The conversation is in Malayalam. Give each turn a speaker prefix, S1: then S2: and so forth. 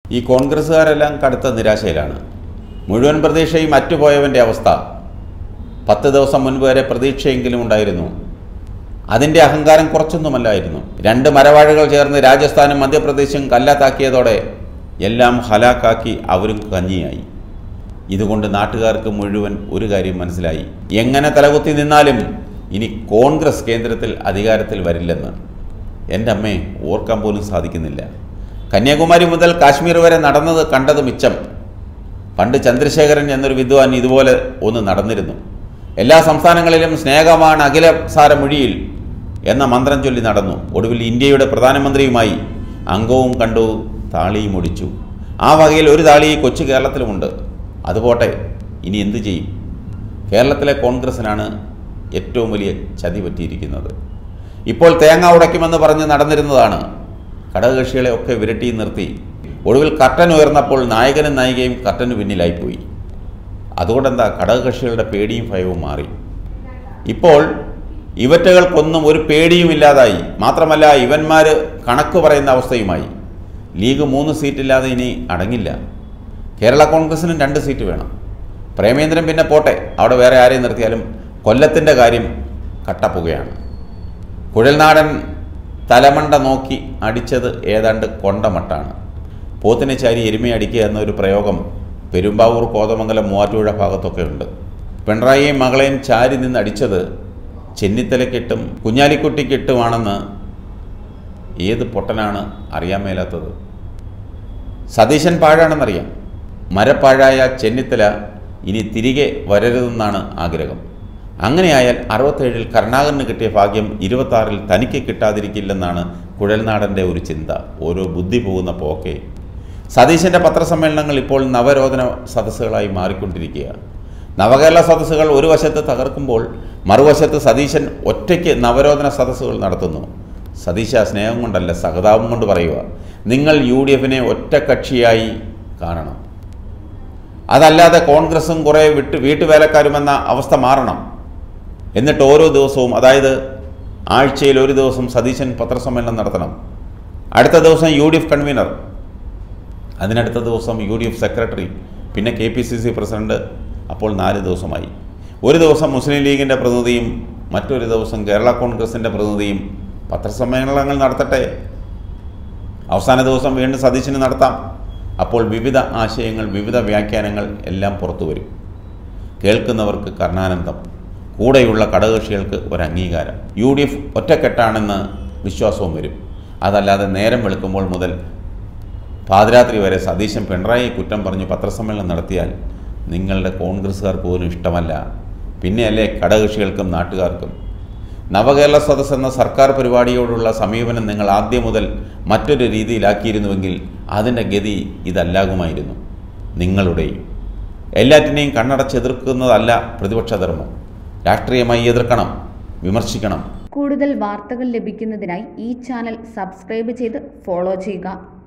S1: ഈ കോൺഗ്രസ്സുകാരെല്ലാം കടുത്ത നിരാശയിലാണ് മുഴുവൻ പ്രതീക്ഷയും അറ്റുപോയവൻ്റെ അവസ്ഥ പത്ത് ദിവസം മുൻപ് വരെ പ്രതീക്ഷയെങ്കിലും ഉണ്ടായിരുന്നു അതിൻ്റെ അഹങ്കാരം കുറച്ചൊന്നുമല്ലായിരുന്നു രണ്ട് മരവാഴകൾ ചേർന്ന് രാജസ്ഥാനും മധ്യപ്രദേശും കല്ലാത്താക്കിയതോടെ എല്ലാം ഹലാക്കാക്കി അവരും കഞ്ഞിയായി ഇതുകൊണ്ട് നാട്ടുകാർക്ക് മുഴുവൻ ഒരു കാര്യം മനസ്സിലായി എങ്ങനെ തലകുത്തി നിന്നാലും ഇനി കോൺഗ്രസ് കേന്ദ്രത്തിൽ അധികാരത്തിൽ വരില്ലെന്ന് എൻ്റെ അമ്മയെ ഓർക്കാൻ പോലും സാധിക്കുന്നില്ല കന്യാകുമാരി മുതൽ കാശ്മീർ വരെ നടന്നത് കണ്ടത് മിച്ചം പണ്ട് ചന്ദ്രശേഖരൻ എന്നൊരു വിദ്വാൻ ഇതുപോലെ ഒന്ന് നടന്നിരുന്നു എല്ലാ സംസ്ഥാനങ്ങളിലും സ്നേഹമാണ് അഖിലസാര മൊഴിയിൽ എന്ന മന്ത്രം ചൊല്ലി നടന്നു ഒടുവിൽ ഇന്ത്യയുടെ പ്രധാനമന്ത്രിയുമായി അംഗവും കണ്ടു താളിയും ഒടിച്ചു ആ വകയിൽ ഒരു താളി കൊച്ചു കേരളത്തിലുമുണ്ട് അതുപോട്ടെ ഇനി എന്തു ചെയ്യും കേരളത്തിലെ കോൺഗ്രസിനാണ് ഏറ്റവും വലിയ ചതി പറ്റിയിരിക്കുന്നത് ഇപ്പോൾ തേങ്ങ ഉടയ്ക്കുമെന്ന് പറഞ്ഞ് നടന്നിരുന്നതാണ് ഘടകകക്ഷികളെ ഒക്കെ വിരട്ടി നിർത്തി ഒടുവിൽ കർട്ടൻ ഉയർന്നപ്പോൾ നായകനും നായികയും കർട്ടന് പിന്നിലായിപ്പോയി അതുകൊണ്ടെന്താ ഘടകകക്ഷികളുടെ പേടിയും ഭയവും മാറി ഇപ്പോൾ ഇവറ്റകൾക്കൊന്നും ഒരു പേടിയും ഇല്ലാതായി മാത്രമല്ല ഇവന്മാർ കണക്ക് പറയുന്ന അവസ്ഥയുമായി ലീഗ് മൂന്ന് സീറ്റില്ലാതെ ഇനി അടങ്ങില്ല കേരള കോൺഗ്രസിനും രണ്ട് സീറ്റ് വേണം പ്രേമേന്ദ്രൻ പിന്നെ പോട്ടെ അവിടെ വേറെ ആരെയും നിർത്തിയാലും കൊല്ലത്തിൻ്റെ കാര്യം കട്ടപ്പുകയാണ് കുഴൽനാടൻ തലമണ്ട നോക്കി അടിച്ചത് ഏതാണ്ട് കൊണ്ടമട്ടാണ് പോത്തിനെ ചാരി എരുമയടിക്കുക എന്നൊരു പ്രയോഗം പെരുമ്പാവൂർ കോതമംഗലം മൂവാറ്റുപുഴ ഭാഗത്തൊക്കെ ഉണ്ട് പിണറായിയും മകളെയും ചാരി നിന്ന് അടിച്ചത് ചെന്നിത്തലക്കിട്ടും കുഞ്ഞാലിക്കുട്ടിക്കിട്ടുമാണെന്ന് ഏത് പൊട്ടനാണ് അറിയാൻ മേലാത്തത് സതീശൻ പാഴാണെന്നറിയാം മരപ്പാഴായ ചെന്നിത്തല ഇനി തിരികെ വരരുതെന്നാണ് ആഗ്രഹം അങ്ങനെയായാൽ അറുപത്തേഴിൽ കരുണാകരന് കിട്ടിയ ഭാഗ്യം ഇരുപത്താറിൽ തനിക്ക് കിട്ടാതിരിക്കില്ലെന്നാണ് കുഴൽനാടൻ്റെ ഒരു ചിന്ത ഓരോ ബുദ്ധി പോകുന്ന പോക്കെ സതീശൻ്റെ പത്രസമ്മേളനങ്ങൾ ഇപ്പോൾ നവരോധന സദസ്സുകളായി മാറിക്കൊണ്ടിരിക്കുക നവകേരള സദസ്സുകൾ ഒരു വശത്ത് തകർക്കുമ്പോൾ മറുവശത്ത് സതീശൻ ഒറ്റയ്ക്ക് നവരോധന സദസ്സുകൾ നടത്തുന്നു സതീശ സ്നേഹം കൊണ്ടല്ല സഹതാപം കൊണ്ട് പറയുക നിങ്ങൾ യു ഡി എഫിനെ ഒറ്റക്കക്ഷിയായി കാണണം അതല്ലാതെ കോൺഗ്രസും കുറേ വിട്ട് വീട്ടുവേലക്കാരുമെന്ന അവസ്ഥ മാറണം എന്നിട്ട് ഓരോ ദിവസവും അതായത് ആഴ്ചയിൽ ഒരു ദിവസം സതീശൻ പത്രസമ്മേളനം നടത്തണം അടുത്ത ദിവസം യു ഡി എഫ് കൺവീനർ അതിനടുത്ത ദിവസം യു ഡി എഫ് സെക്രട്ടറി പിന്നെ K P C C president അപ്പോൾ നാല് ദിവസമായി ഒരു ദിവസം മുസ്ലിം ലീഗിൻ്റെ പ്രതിനിധിയും മറ്റൊരു ദിവസം കേരള കോൺഗ്രസിൻ്റെ പ്രതിനിധിയും പത്രസമ്മേളനങ്ങൾ നടത്തട്ടെ അവസാന ദിവസം വീണ്ടും സതീശന് നടത്താം അപ്പോൾ വിവിധ ആശയങ്ങൾ വിവിധ വ്യാഖ്യാനങ്ങൾ എല്ലാം പുറത്തു വരും കേൾക്കുന്നവർക്ക് കർണാനന്ദം കൂടെയുള്ള ഘടകകക്ഷികൾക്ക് ഒരു അംഗീകാരം യു ഡി എഫ് ഒറ്റക്കെട്ടാണെന്ന് വിശ്വാസവും വരും അതല്ലാതെ നേരം വെളുക്കുമ്പോൾ മുതൽ പാതിരാത്രി വരെ സതീശൻ പിണറായി കുറ്റം പറഞ്ഞ് പത്രസമ്മേളനം നടത്തിയാൽ നിങ്ങളുടെ കോൺഗ്രസ്സുകാർ പോലും ഇഷ്ടമല്ല പിന്നെയല്ലേ ഘടകകക്ഷികൾക്കും നാട്ടുകാർക്കും നവകേരള സദസ് എന്ന സർക്കാർ പരിപാടിയോടുള്ള സമീപനം നിങ്ങൾ ആദ്യം മുതൽ മറ്റൊരു രീതിയിലാക്കിയിരുന്നുവെങ്കിൽ അതിൻ്റെ ഗതി ഇതല്ലാകുമായിരുന്നു നിങ്ങളുടെയും എല്ലാറ്റിനെയും കണ്ണടച്ചെതിർക്കുന്നതല്ല പ്രതിപക്ഷ ധർമ്മം രാഷ്ട്രീയമായി എതിർക്കണം വിമർശിക്കണം
S2: കൂടുതൽ വാർത്തകൾ ലഭിക്കുന്നതിനായി ഈ ചാനൽ സബ്സ്ക്രൈബ് ചെയ്ത് ഫോളോ ചെയ്യുക